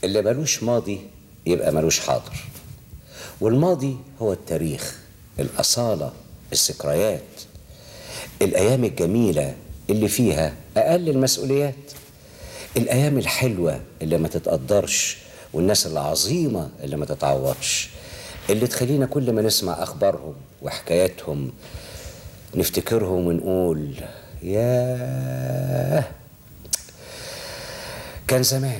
اللي ملوش ماضي يبقى ملوش حاضر والماضي هو التاريخ الأصالة الذكريات الأيام الجميلة اللي فيها أقل المسؤوليات الأيام الحلوة اللي ما تتقدرش والناس العظيمة اللي ما تتعوضش اللي تخلينا كل ما نسمع أخبارهم وحكاياتهم نفتكرهم ونقول ياه كان زمان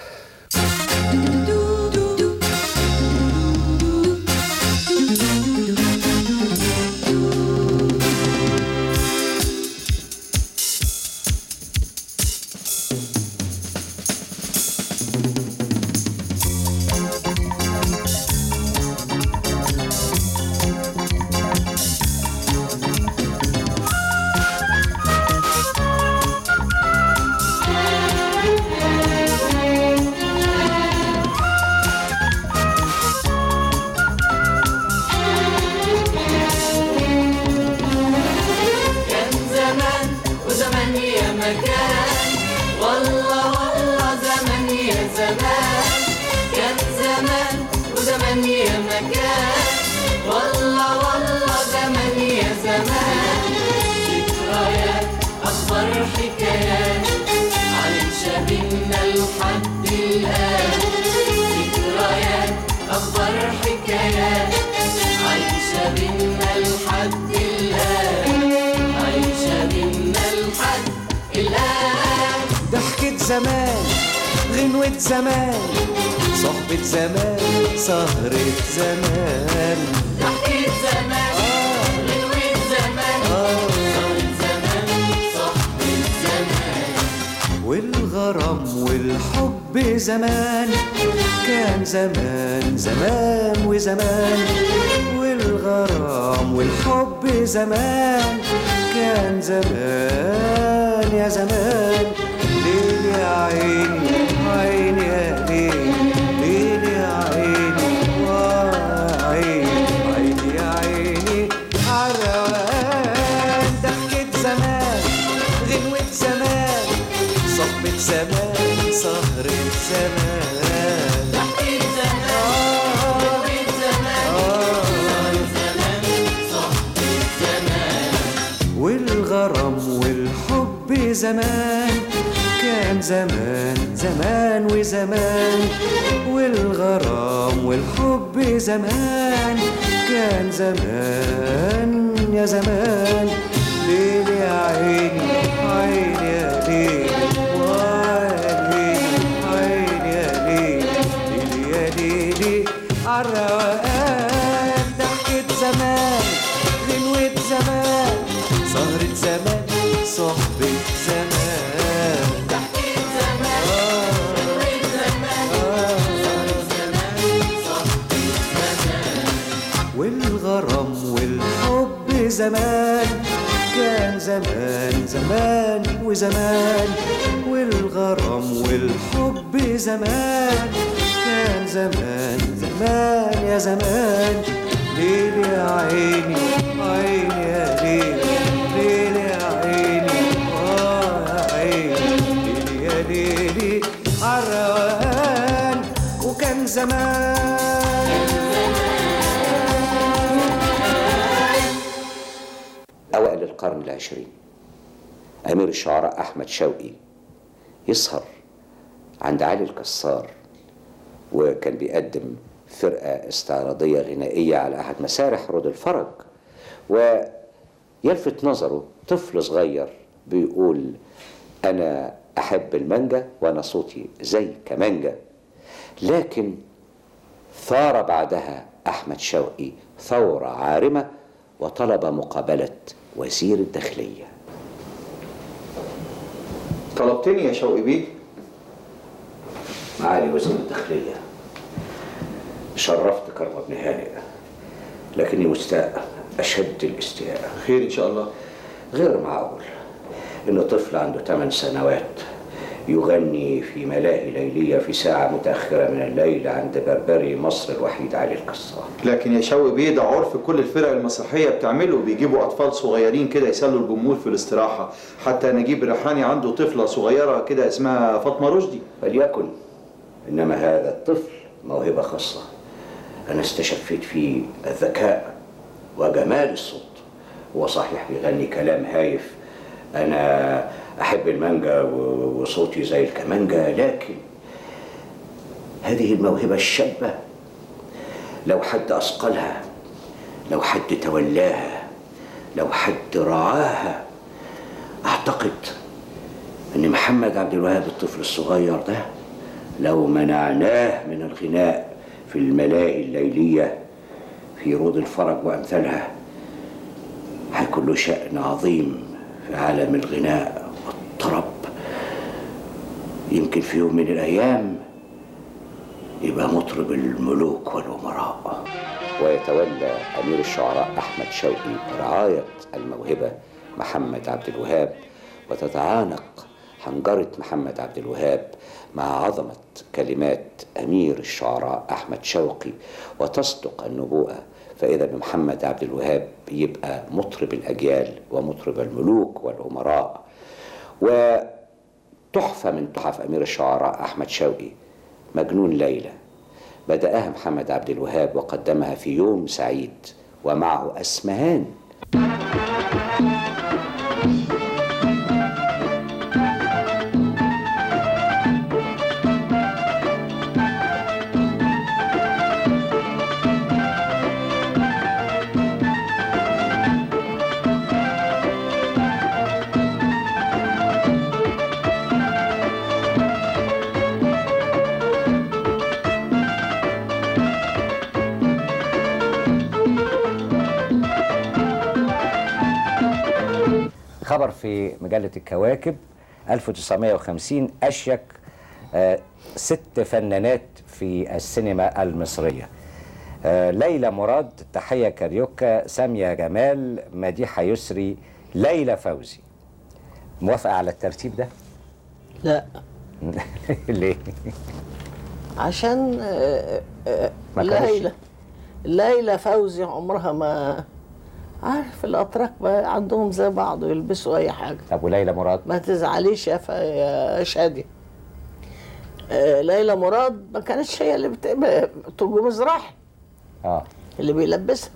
كان زمان وزمان يا مكان والله والله زمان يا زمان كان زمان وزمان يا مكان والله والله زمان يا زمان ذكريات أخبار حكايات عايشة بينا لحد الآن ذكريات أخبار حكايات عايشة بينا لحد الآن عايشة بينا لحد الآن ضحكة زمان غنوة زمان صحبة زمان سهرة زمان ضحكة زمان غنوة زمان صارت زمان صحبة زمان والغرام والحب زمان كان زمان زمان وزمان والغرام والحب زمان كان زمان يا زمان ليل يا عيني عيني يا ليل ليل يا عيني وعيني عيني يا عيني عالروقان ضحكة زمان غنوة زمان صحبة زمان سهرة زمان ضحكة زمان غنوة زمان صارت زمان صحبة زمان والغرام والحب زمان كان زمان زمان وزمان والغرام والحب زمان كان زمان يا زمان ليل يا عيني عيني يا ليل وعيني عيني يا ليل ليل يا ليلي عالروقان ضحكة زمان غنوة زمان سهرة زمان صحبة زمان ضحكة زمان غنوة زمان صارت زمان صحبة زمان والغرام والحب زمان كان زمان زمان وزمان والغرام والحب زمان كان زمان زمان يا زمان ليل يا عيني عيني يا ليل ليل يا عيني آه يا عيني ليل يا ليلي عالروقان وكان زمان أوائل القرن العشرين أمير الشعراء أحمد شوقي يسهر عند علي الكسار وكان بيقدم فرقة استعراضية غنائية على أحد مسارح رود الفرج ويلفت نظره طفل صغير بيقول أنا أحب المانجا وأنا صوتي زي كمانجا لكن ثار بعدها أحمد شوقي ثورة عارمة وطلب مقابلة وزير الداخلية طلبتني يا شوقي بيه معالي وزير الداخلية شرفت كرم بن هانئ لكني مستاء أشد الاستياء خير ان شاء الله غير معقول إن طفل عنده 8 سنوات يغني في ملاهي ليلية في ساعة متأخرة من الليل عند بربري مصر الوحيد علي القصار لكن يا شوقي بيه ده عرف كل الفرق المسرحيه بتعمله بيجيبوا اطفال صغيرين كده يسلوا الجمهور في الاستراحه حتى نجيب ريحاني عنده طفله صغيره كده اسمها فاطمه رشدي فليكن إنما هذا الطفل موهبة خاصة أنا استشفيت فيه الذكاء وجمال الصوت هو صحيح بيغني كلام هايف أنا أحب المانجا و- وصوتي زي الكمانجا لكن هذه الموهبة الشابة لو حد أصقلها لو حد تولاها لو حد رعاها أعتقد أن محمد عبد الوهاب الطفل الصغير ده لو منعناه من الغناء في الملاهي الليلية في روض الفرج وأمثالها هيكون له شأن عظيم في عالم الغناء والطرب يمكن في يوم من الأيام يبقى مطرب الملوك والأمراء ويتولى أمير الشعراء أحمد شوقي رعاية الموهبة محمد عبد الوهاب وتتعانق حنجرة محمد عبد الوهاب مع عظمة كلمات أمير الشعراء أحمد شوقي وتصدق النبوءة فإذا بمحمد عبد الوهاب يبقى مطرب الأجيال ومطرب الملوك والأمراء وتحفة من تحف أمير الشعراء أحمد شوقي مجنون ليلى بدأها محمد عبد الوهاب وقدمها في يوم سعيد ومعه أسمهان خبر في مجلة الكواكب 1950 أشيك آه، ست فنانات في السينما المصرية آه، ليلى مراد تحية كاريوكا سامية جمال مديحة يسري ليلى فوزي موافقة على الترتيب ده؟ لا ليه؟ عشان آه، آه، ما كانش- ليلى ليلى فوزي عمرها ما عارف الاتراك بقى عندهم زي بعض يلبسوا اي حاجه طب وليلى مراد؟ ما تزعليش يا, ف... يا شادي آه، ليلى مراد ما كانتش هي اللي بت... ترجو مزراحي اه اللي بيلبسها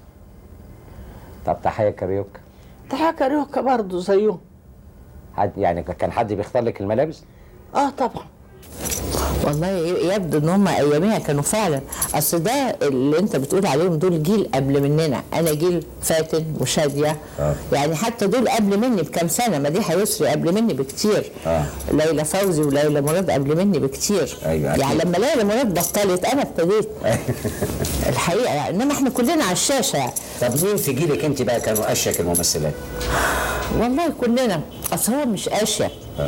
طب تحية كاريوكا تحية كاريوكا برضه زيهم حد يعني كان حد بيختار لك الملابس؟ اه طبعا والله يبدو ان هم اياميها كانوا فعلا اصل ده اللي انت بتقول عليهم دول جيل قبل مننا انا جيل فاتن وشاديه آه. يعني حتى دول قبل مني بكام سنه مديحه يسري قبل مني بكتير آه. ليلى فوزي وليلى مراد قبل مني بكتير أيوة، يعني أكيد. لما ليلى مراد بطلت انا ابتديت الحقيقه يعني انما احنا كلنا على الشاشه يعني طب مين في جيلك انت بقى كانوا اشيك الممثلات؟ والله كلنا اصل هو مش اشياء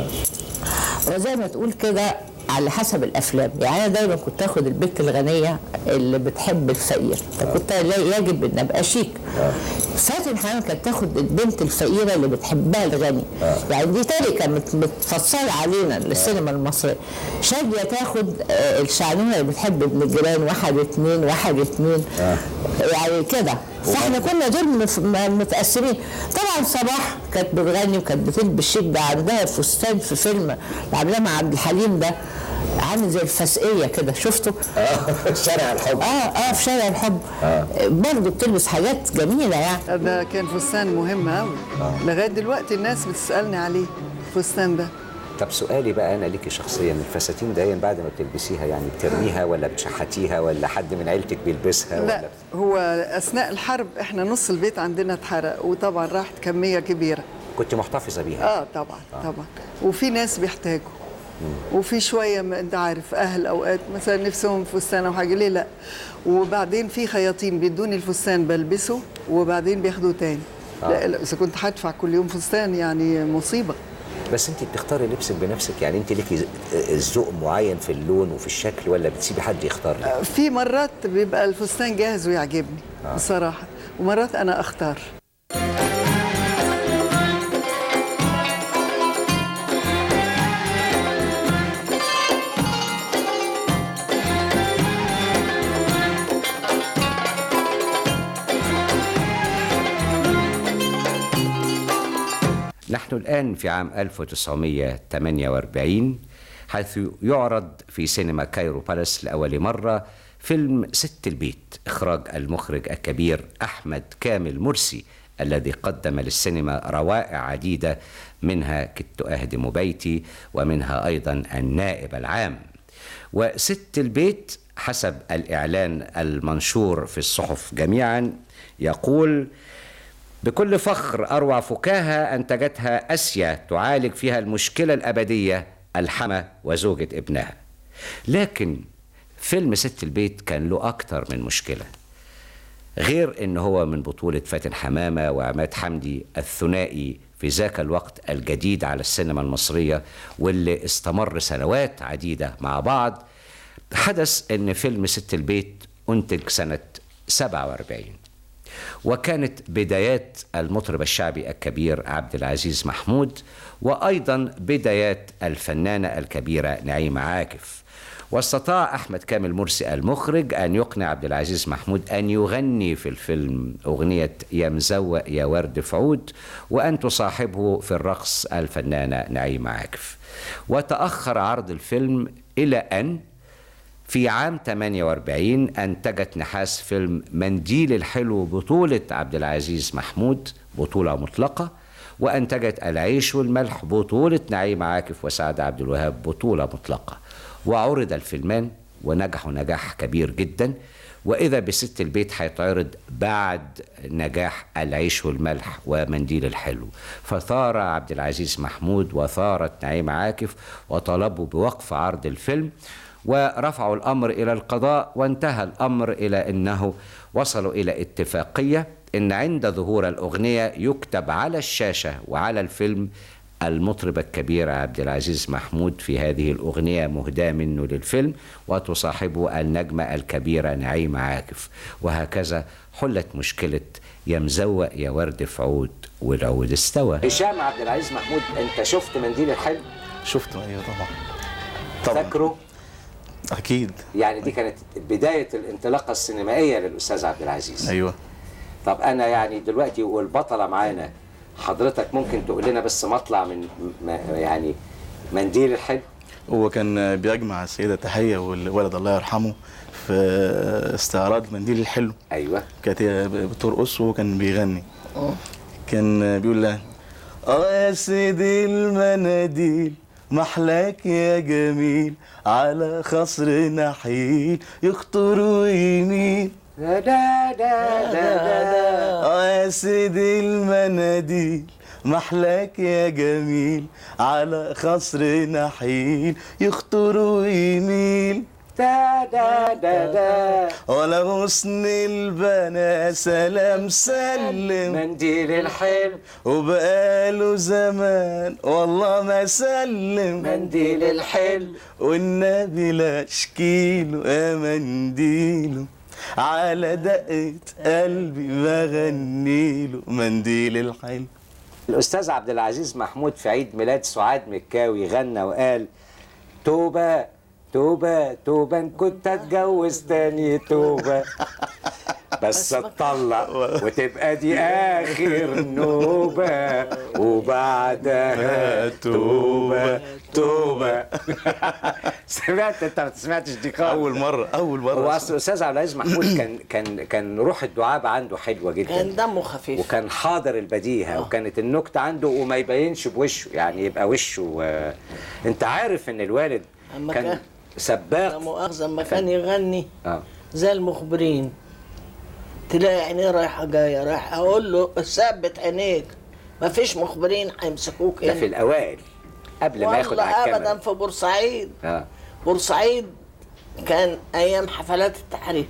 وزي ما تقول كده على حسب الافلام يعني انا دايما كنت اخد البنت الغنيه اللي بتحب الفقير فكنت لا- يجب ان ابقى شيك فاتن حنان كانت تاخد البنت الفقيره اللي بتحبها الغني يعني دي تاركه مت- متفصله علينا السينما المصريه شاديه تاخد آه، الشعبيه اللي بتحب ابن الجيران واحد اتنين واحد اتنين يعني كده فاحنا كنا دول مف- م- متقسمين طبعا صباح كانت بتغني وكانت بتلبس شيك ده عندها فستان في فيلم اللي عاملاه مع عبد الحليم ده عامل زي الفسقيه كده شفته؟ شارع الحب اه اه في شارع الحب برضه بتلبس حاجات جميله يعني ده كان فستان مهم قوي لغايه دلوقتي الناس بتسالني عليه الفستان ده طب سؤالي بقى انا ليكي شخصيا الفساتين دي بعد ما بتلبسيها يعني بترميها ولا بتشحتيها ولا حد من عيلتك بيلبسها لا ولا هو اثناء الحرب احنا نص البيت عندنا اتحرق وطبعا راحت كميه كبيره كنت محتفظه بيها اه طبعا طبعا وفي ناس بيحتاجوا وفي شويه ما انت عارف اهل اوقات مثلا نفسهم في فستان او حاجه ليه لا وبعدين في خياطين بيدوني الفستان بلبسه وبعدين بياخدوه تاني لا لا، اذا كنت هدفع كل يوم فستان يعني مصيبه بس انت بتختاري لبسك بنفسك يعني انت ليكي ز- ذوق معين في اللون وفي الشكل ولا بتسيبي حد يختار لك في مرات بيبقى الفستان جاهز ويعجبني بصراحه ومرات انا اختار نحن الآن في عام 1948 حيث يعرض في سينما كايرو بالاس لأول مرة فيلم ست البيت إخراج المخرج الكبير أحمد كامل مرسي الذي قدم للسينما روائع عديدة منها كدت أهدم بيتي ومنها أيضا النائب العام وست البيت حسب الإعلان المنشور في الصحف جميعا يقول بكل فخر أروع فكاهة أنتجتها أسيا تعالج فيها المشكلة الأبدية الحمى وزوجة ابنها لكن فيلم ست البيت كان له أكتر من مشكلة غير ان هو من بطولة فاتن حمامة وعماد حمدي الثنائي في ذاك الوقت الجديد على السينما المصرية واللي استمر سنوات عديدة مع بعض حدث ان فيلم ست البيت انتج سنة 47 وكانت بدايات المطرب الشعبي الكبير عبد العزيز محمود وايضا بدايات الفنانه الكبيره نعيمه عاكف واستطاع احمد كامل مرسي المخرج ان يقنع عبد العزيز محمود ان يغني في الفيلم اغنيه يا مزوق يا ورد في عود وان تصاحبه في الرقص الفنانه نعيمه عاكف وتاخر عرض الفيلم الى ان في عام 48 أنتجت نحاس فيلم منديل الحلو بطولة عبد العزيز محمود بطولة مطلقة وأنتجت العيش والملح بطولة نعيم عاكف وسعد عبد الوهاب بطولة مطلقة وعرض الفيلمان ونجحوا نجاح كبير جدا وإذا بست البيت هيتعرض بعد نجاح العيش والملح ومنديل الحلو فثار عبد العزيز محمود وثارت نعيم عاكف وطلبوا بوقف عرض الفيلم ورفعوا الامر الى القضاء وانتهى الامر الى انه وصلوا الى اتفاقيه ان عند ظهور الاغنيه يكتب على الشاشه وعلى الفيلم المطرب الكبير عبد العزيز محمود في هذه الاغنيه مهداه منه للفيلم وتصاحبه النجمه الكبيره نعيمه عاكف وهكذا حلت مشكله يا مزوق يا ورد في عود والعود استوى هشام عبد العزيز محمود انت شفت منديل الحلم شفته ايوه طبعا طبعا فاكره اكيد يعني دي كانت بداية الانطلاقة السينمائية للأستاذ عبد العزيز ايوه طب أنا يعني دلوقتي والبطلة معانا حضرتك ممكن تقول لنا بس مطلع من م- يعني منديل الحلم هو كان بيجمع السيده تحيه والولد الله يرحمه في استعراض منديل الحلو أيوة كانت هي بترقص وهو كان بيغني كان بيقول لها اه يا سيدي المناديل محلاك يا جميل على خصر نحيل يخطر يمين دا دا دا دا اه يا سيدي المناديل محلاك يا جميل على خصر نحيل يخطر يميل دا دا دا دا ولا غصن البنا سلام سلم منديل الحلم وبقاله زمان والله ما سلم منديل الحلم والنبي لا شكيله يا منديله على دقة قلبي بغنيله منديل الحلم الأستاذ عبد العزيز محمود في عيد ميلاد سعاد مكاوي غنى وقال توبة توبة توبة إن كنت أتجوز تاني توبة بس اتطلق وتبقى دي آخر نوبة وبعدها توبة توبة سمعت أنت ما سمعتش دي خالص أول مرة أول مرة هو أصل الأستاذ عبد العزيز محمود كان كان كان روح الدعابة عنده حلوة جدا كان دمه خفيف وكان حاضر البديهه وكانت النكته عنده وما يبينش بوشه يعني يبقى وشه آه، انت عارف ان الوالد أما كان كان- لا سباق مؤاخذة لما كان يغني اه زي المخبرين تلاقي عينيه رايحة جاية رايح أقول له ثبت عينيك مفيش مخبرين هيمسكوك ده في هنا الاوائل قبل ما ياخد والله على أبدا الكاميرا في بورسعيد اه بورسعيد كان أيام حفلات التحرير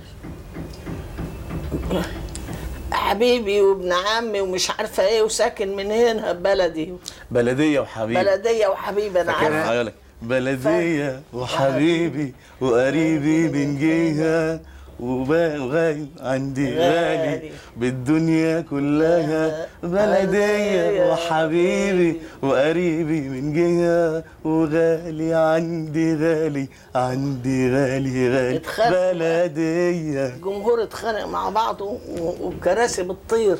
حبيبي وابن عمي ومش عارفة إيه وساكن من هنا بلدي بلدية وحبيبي بلدية وحبيبي أنا فاكرها؟ عارفة هقول لك بلدية وحبيبي وقريبي من جهة وغايب عندي غالي غالي. بالدنيا كلها بلدية وحبيبي وقريبي من جهة وغالي عندي غالي عندي غالي غالي اتخانق. بلدية الجمهور اتخانق مع بعضه و- والكراسي بتطير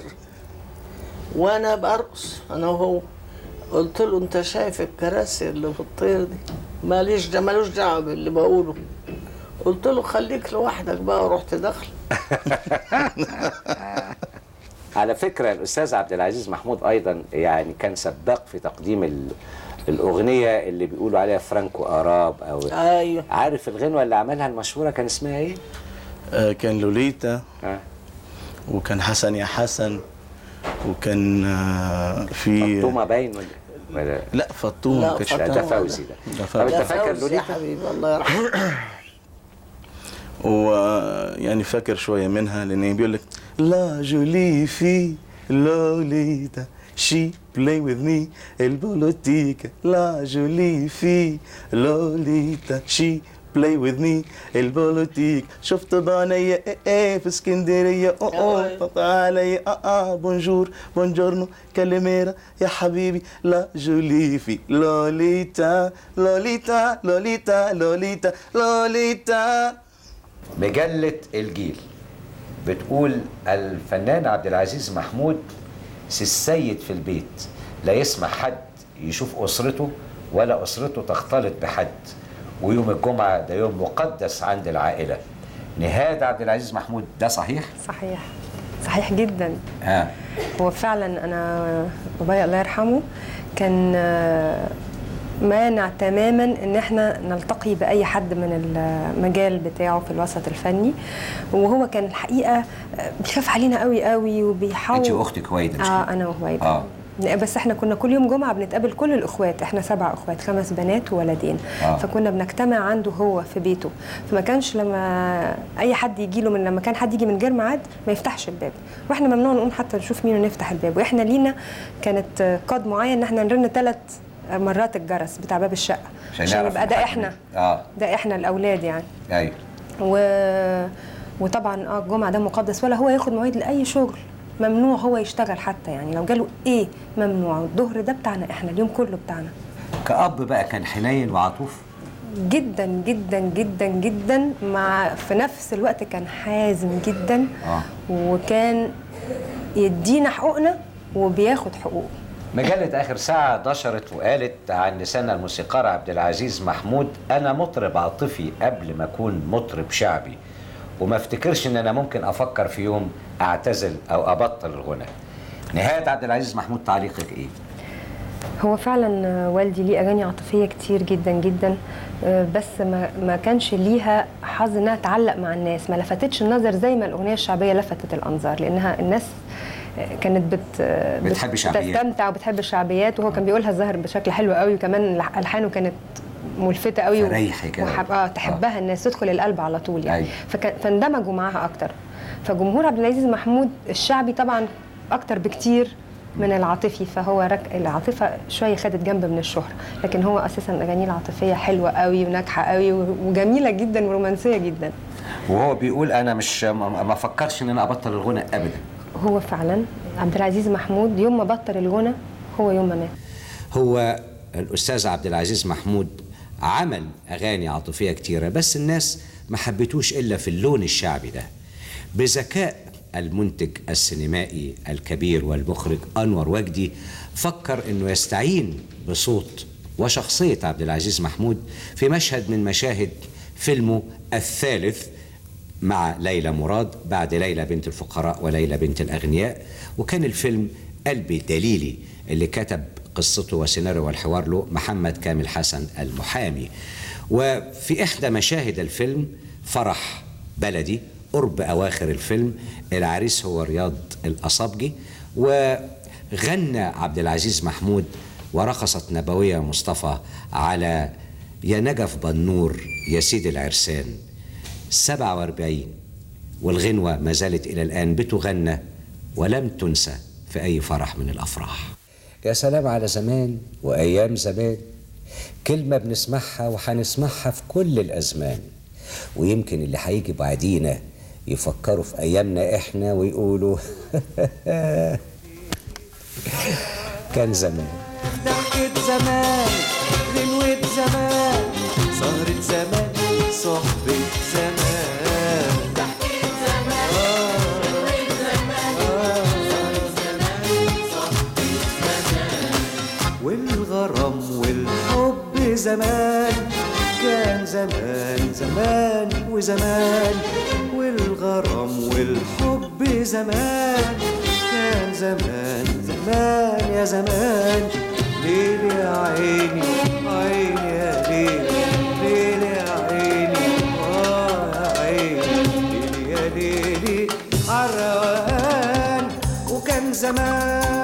وانا برقص انا وهو قلت له انت شايف الكراسي اللي بتطير دي ماليش ده مالوش دعوه باللي بقوله قلت له خليك لوحدك بقى ورحت داخل على فكرة الأستاذ عبد العزيز محمود أيضا يعني كان سباق في تقديم ال- الأغنية اللي بيقولوا عليها فرانكو أراب أو ايوه عارف الغنوة اللي عملها المشهورة كان اسمها إيه؟ آه، كان لوليتا ها؟ وكان حسن يا حسن وكان آه، في فطومة باين ولا ولا لا فطوم لا، ما كانتش لا فطومة. ده فوزي ده ده طب فوزي. أنت يا فاكر فوزي يا لوليتا؟ حبيبي الله يرحمه ويعني فاكر شوية منها لأن بيقول لك لا جولي في لوليتا شي بلاي وذ مي البوليتيكا لا جولي في لوليتا شي بلاي وذ مي البوليتيك شفت بانية ايه ايه في اسكندرية اوه اوه فقط علي اه اه بونجور بونجورنو كاليميرا يا حبيبي لا جولي في لوليتا لوليتا لوليتا لوليتا لوليتا مجلة الجيل بتقول الفنان عبد العزيز محمود سي السيد في البيت لا يسمح حد يشوف أسرته ولا أسرته تختلط بحد ويوم الجمعة ده يوم مقدس عند العائلة نهاد عبد العزيز محمود ده صحيح؟ صحيح صحيح جدا ها هو فعلا انا بابايا الله يرحمه كان آه، مانع تماما ان احنا نلتقي باي حد من المجال بتاعه في الوسط الفني وهو كان الحقيقه آه، بيخاف علينا قوي قوي وبيحاول انت واختك هويدا مش اه كده؟ انا وهويدا آه. لا، بس احنا كنا كل يوم جمعه بنتقابل كل الاخوات احنا سبع اخوات خمس بنات وولدين آه. فكنا بنجتمع عنده هو في بيته فما كانش لما اي حد يجي له من لما كان حد يجي من غير ميعاد ما يفتحش الباب واحنا ممنوع نقوم حتى نشوف مين ونفتح الباب واحنا لينا كانت قد معين ان احنا نرن ثلاث مرات الجرس بتاع باب الشقه عشان عشان نعرف يبقى إن ده حد احنا من- آه. ده احنا الاولاد يعني أيوه و... وطبعا اه الجمعه ده مقدس ولا هو ياخد مواعيد لاي شغل ممنوع هو يشتغل حتى يعني لو جاله ايه ممنوع الظهر ده بتاعنا احنا اليوم كله بتاعنا كأب بقى كان حنين وعطوف جدا جدا جدا جدا مع في نفس الوقت كان حازم جدا آه. وكان يدينا حقوقنا وبياخد حقوقه مجلة آخر ساعة نشرت وقالت عن لسان الموسيقار عبد العزيز محمود أنا مطرب عاطفي قبل ما أكون مطرب شعبي وما افتكرش إن أنا ممكن أفكر في يوم أعتزل أو أبطل الغنى نهاية عبد العزيز محمود تعليقك إيه؟ هو فعلا والدي ليه اغاني عاطفيه كتير جدا جدا آه، بس ما ما كانش ليها حظ انها تعلق مع الناس ما لفتتش النظر زي ما الاغنيه الشعبيه لفتت الانظار لانها الناس آه، كانت بت آه، بت- بتحب الشعبيات. بتستمتع وبتحب الشعبيات وهو كان بيقولها الظاهر بشكل حلو قوي وكمان لح- الحانه كانت ملفته قوي و- فريحي كده. وحب اه تحبها الناس تدخل القلب على طول يعني أيوة. فكان فاندمجوا معاها اكتر فجمهور عبد العزيز محمود الشعبي طبعا اكتر بكتير من العاطفي فهو رك... العاطفه شويه خدت جنب من الشهره لكن هو اساسا اغانيه العاطفيه حلوه قوي وناجحه قوي و- وجميله جدا ورومانسيه جدا وهو بيقول أنا مش ما ما فكرش إن أنا أبطل الغنى أبدا هو فعلا عبد العزيز محمود يوم ما بطل الغنى هو يوم ما مات هو الأستاذ عبد العزيز محمود عمل أغاني عاطفية كتيرة بس الناس ما حبتوش إلا في اللون الشعبي ده بذكاء المنتج السينمائي الكبير والمخرج أنور وجدي فكر أنه يستعين بصوت وشخصية عبد العزيز محمود في مشهد من مشاهد فيلمه الثالث مع ليلى مراد بعد ليلى بنت الفقراء وليلى بنت الأغنياء وكان الفيلم قلبي دليلي اللي كتب قصته وسيناريو والحوار له محمد كامل حسن المحامي وفي إحدى مشاهد الفيلم فرح بلدي قرب أواخر الفيلم العريس هو رياض الأصابجي وغنى عبد العزيز محمود ورقصت نبوية مصطفى على يا نجف بنور يا سيد العرسان 47 والغنوة ما زالت إلى الآن بتغنى ولم تنسى في أي فرح من الأفراح يا سلام على زمان وأيام زمان كلمة بنسمعها وهنسمعها في كل الأزمان ويمكن اللي هيجي بعدينا يفكروا في أيامنا إحنا ويقولوا كان زمان ضحكة زمان غنوة زمان سهرة زمان صحبة زمان ضحكة زمان غنوة زمان سهرة زمان صحبة زمان والغرام والحب زمان زمان زمان وزمان والغرام والحب زمان كان زمان زمان يا زمان ليل يا عيني عيني يا ليل ليل يا عيني اه يا عيني ليل يا ليلي عالروقان وكان زمان